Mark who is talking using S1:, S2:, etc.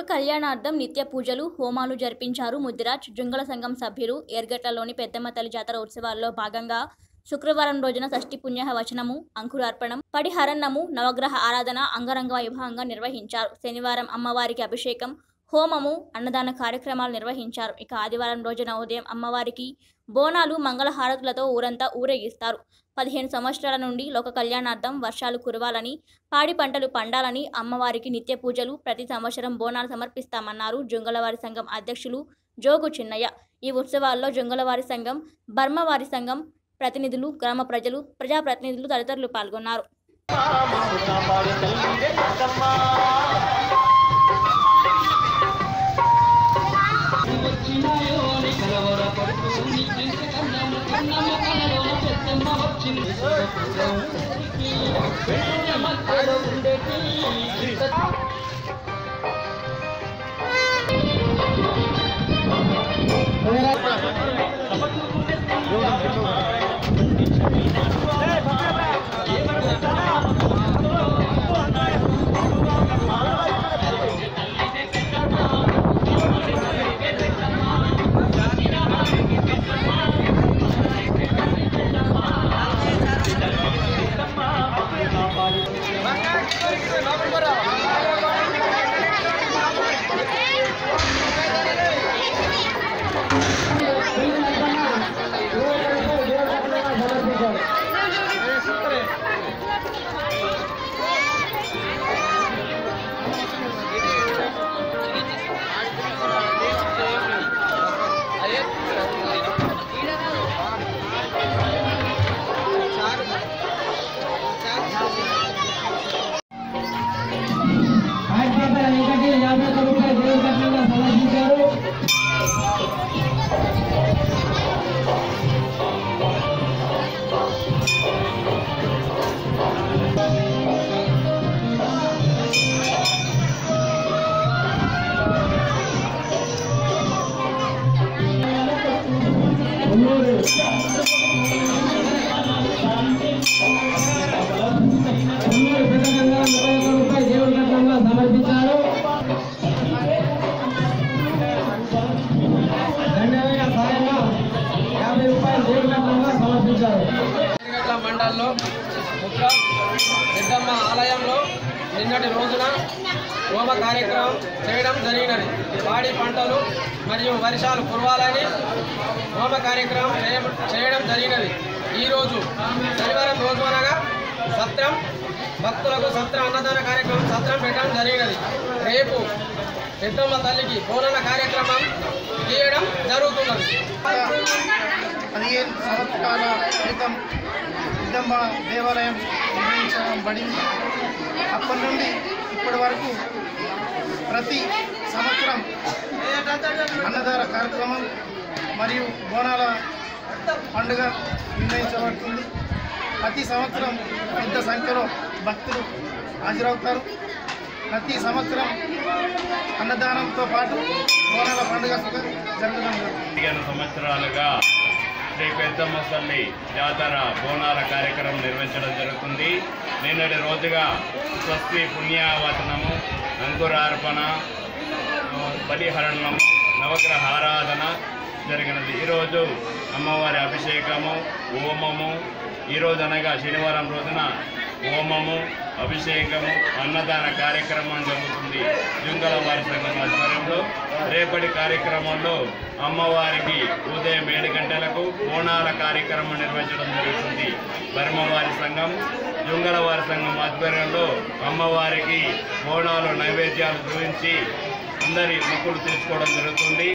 S1: కళ్యాణార్థం నిత్య పూజలు హోమాలు జరిపించారు ముద్దిరాజ్ జుంగల సంఘం సభ్యులు ఏర్గట్లలోని పెద్దమ్మ తల్లి జాతర ఉత్సవాల్లో భాగంగా శుక్రవారం రోజున షష్ఠి పుణ్య వచనము అంకురార్పణం పడిహరణము నవగ్రహ ఆరాధన అంగరంగ వైభవంగా నిర్వహించారు శనివారం అమ్మవారికి అభిషేకం హోమము అన్నదాన కార్యక్రమాలు నిర్వహించారు ఇక ఆదివారం రోజున ఉదయం అమ్మవారికి బోనాలు మంగళహారతులతో ఊరంతా ఊరేగిస్తారు పదిహేను సంవత్సరాల నుండి లోక కళ్యాణార్థం వర్షాలు కురవాలని పాడి పంటలు పండాలని అమ్మవారికి నిత్య పూజలు ప్రతి సంవత్సరం బోనాలు సమర్పిస్తామన్నారు జొంగలవారి సంఘం అధ్యక్షులు జోగు చిన్నయ్య ఈ ఉత్సవాల్లో జొంగలవారి సంఘం బర్మవారి సంఘం ప్రతినిధులు గ్రామ ప్రజలు ప్రజాప్రతినిధులు తదితరులు పాల్గొన్నారు
S2: ఆజ్ఞాత వెంకటి యాభై ఒక్క రూపాయలు దేవుడి కట్నంగా సమర్పించారు కొన్నూరు. కొన్నూరు పెద్దగంగా ముప్పై ఒక్క రూపాయలు దేవుడి కట్నంగా సమర్పించారు దండమైన సాయంగా యాభై రూపాయలు దేవుడి కట్నంగా సమర్పించారు
S3: ఎర్రగడ్డ మండలంలో ముద్ర పెద్దమ్మ ఆలయంలో నిన్నటి రోజున హోమ కార్యక్రమం చేయడం జరిగినది పాడి పంటలు మరియు వర్షాలు కురవాలని హోమ కార్యక్రమం చేయ- చేయడం జరిగినది ఈరోజు శనివారం రోజు అనగా సత్రం భక్తులకు సత్ర అన్నదాన కార్యక్రమం సత్రం పెట్టడం జరిగినది రేపు పెద్దమ్మ తల్లికి బోనన కార్యక్రమం చేయడం జరుగుతున్నది
S4: పదిహేను సంవత్సరాల క్రితం పెద్దమ్మ దేవాలయం నిర్మించబడింది అప్పటి నుండి ఇప్పటి వరకు ప్రతి సంవత్సరం అన్నదాన కార్యక్రమం మరియు బోనాల పండుగ నిర్ణయించబడుతుంది ప్రతి సంవత్సరం పెద్ద సంఖ్యలో భక్తులు హాజరవుతారు ప్రతి సంవత్సరం అన్నదానంతో పాటు బోనాల పండుగ జరగడం జరుగుతుంది
S5: పదిహేను సంవత్సరాలుగా శ్రీ పెద్దమ్మ తల్లి జాతర బోనాల కార్యక్రమం నిర్వహించడం జరుగుతుంది నిన్నటి రోజుగా స్వస్తి పుణ్యావచనము అంకురార్పణ ఆ, బలిహరణము నవగ్రహ ఆరాధన జరిగినది ఈరోజు అమ్మవారి అభిషేకము హోమము ఈరోజు అనగా శనివారం రోజున హోమము అభిషేకము అన్నదాన కార్యక్రమం జరుగుతుంది జుంగల వారి సంఘం ఆధ్వర్యంలో రేపటి కార్యక్రమంలో అమ్మవారికి ఉదయం ఏడు గంటలకు బోనాల కార్యక్రమం నిర్వహించడం జరుగుతుంది బర్మవారి సంఘం జుంగల వారి సంఘం ఆధ్వర్యంలో అమ్మవారికి బోనాలు నైవేద్యాలు చూపించి అందరి మొక్కులు తీర్చుకోవడం జరుగుతుంది